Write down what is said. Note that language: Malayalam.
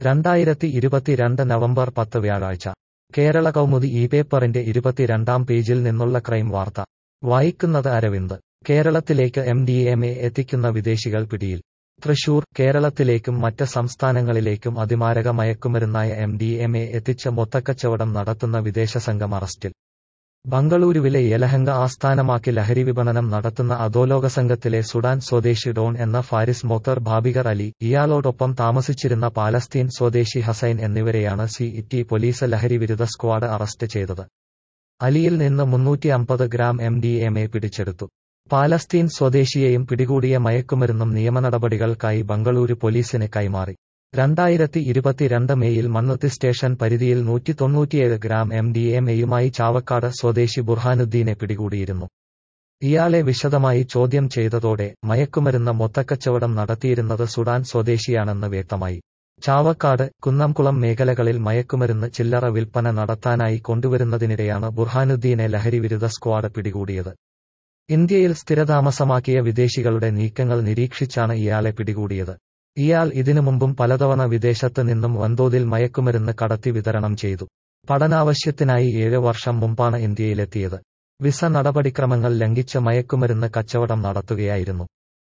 രണ്ടായിരത്തി ഇരുപത്തിരണ്ട് നവംബർ പത്ത് വ്യാഴാഴ്ച കേരള കൗമുദി ഈ പേപ്പറിന്റെ ഇരുപത്തിരണ്ടാം പേജിൽ നിന്നുള്ള ക്രൈം വാർത്ത വായിക്കുന്നത് അരവിന്ദ് കേരളത്തിലേക്ക് എം ഡി എം എ എത്തിക്കുന്ന വിദേശികൾ പിടിയിൽ തൃശൂർ കേരളത്തിലേക്കും മറ്റ് സംസ്ഥാനങ്ങളിലേക്കും അതിമാരക മയക്കുമരുന്നായ എം ഡി എം എ എത്തിച്ച് മൊത്തക്കച്ചവടം നടത്തുന്ന വിദേശ സംഘം അറസ്റ്റിൽ ബംഗളൂരുവിലെ യലഹങ്ക ആസ്ഥാനമാക്കി ലഹരി വിപണനം നടത്തുന്ന അധോലോക സംഘത്തിലെ സുഡാൻ സ്വദേശി ഡോൺ എന്ന ഫാരിസ് മൊത്തർ ഭാബികർ അലി ഇയാളോടൊപ്പം താമസിച്ചിരുന്ന പാലസ്തീൻ സ്വദേശി ഹസൈൻ എന്നിവരെയാണ് സി ഇറ്റി പോലീസ് ലഹരി വിരുദ്ധ സ്ക്വാഡ് അറസ്റ്റ് ചെയ്തത് അലിയിൽ നിന്ന് മുന്നൂറ്റി അമ്പത് gram M D M A പിടിച്ചെടുത്തു പാലസ്തീൻ സ്വദേശിയെയും പിടികൂടിയ മയക്കുമരുന്നും നിയമനടപടികൾക്കായി ബംഗളൂരു പോലീസിന് കൈമാറി രണ്ടായിരത്തി ഇരുപത്തിരണ്ട് മെയ്യിൽ മണ്ണുത്തി സ്റ്റേഷൻ പരിധിയിൽ നൂറ്റി തൊണ്ണൂറ്റിയേഴ് ഗ്രാം എം ഡി എം എയുമായി ചാവക്കാട് സ്വദേശി ബുർഹാനുദ്ദീനെ പിടികൂടിയിരുന്നു ഇയാളെ വിശദമായി ചോദ്യം ചെയ്തതോടെ മയക്കുമരുന്ന് മൊത്തക്കച്ചവടം നടത്തിയിരുന്നത് സുഡാൻ സ്വദേശിയാണെന്ന് വ്യക്തമായി ചാവക്കാട് കുന്നംകുളം മേഖലകളിൽ മയക്കുമരുന്ന് ചില്ലറ വിൽപ്പന നടത്താനായി കൊണ്ടുവരുന്നതിനിടെയാണ് ബുർഹാനുദ്ദീനെ ലഹരിവിരുദ്ധ സ്ക്വാഡ് പിടികൂടിയത് ഇന്ത്യയിൽ സ്ഥിരതാമസമാക്കിയ വിദേശികളുടെ നീക്കങ്ങൾ നിരീക്ഷിച്ചാണ് ഇയാളെ പിടികൂടിയത് ഇയാൾ ഇതിനു മുമ്പും പലതവണ വിദേശത്ത് നിന്നും വൻതോതിൽ മയക്കുമരുന്ന് കടത്തി വിതരണം ചെയ്തു പഠനാവശ്യത്തിനായി ഏഴ് വർഷം മുമ്പാണ് ഇന്ത്യയിലെത്തിയത് വിസ നടപടിക്രമങ്ങൾ ലംഘിച്ച് മയക്കുമരുന്ന് കച്ചവടം നടത്തുകയായിരുന്നു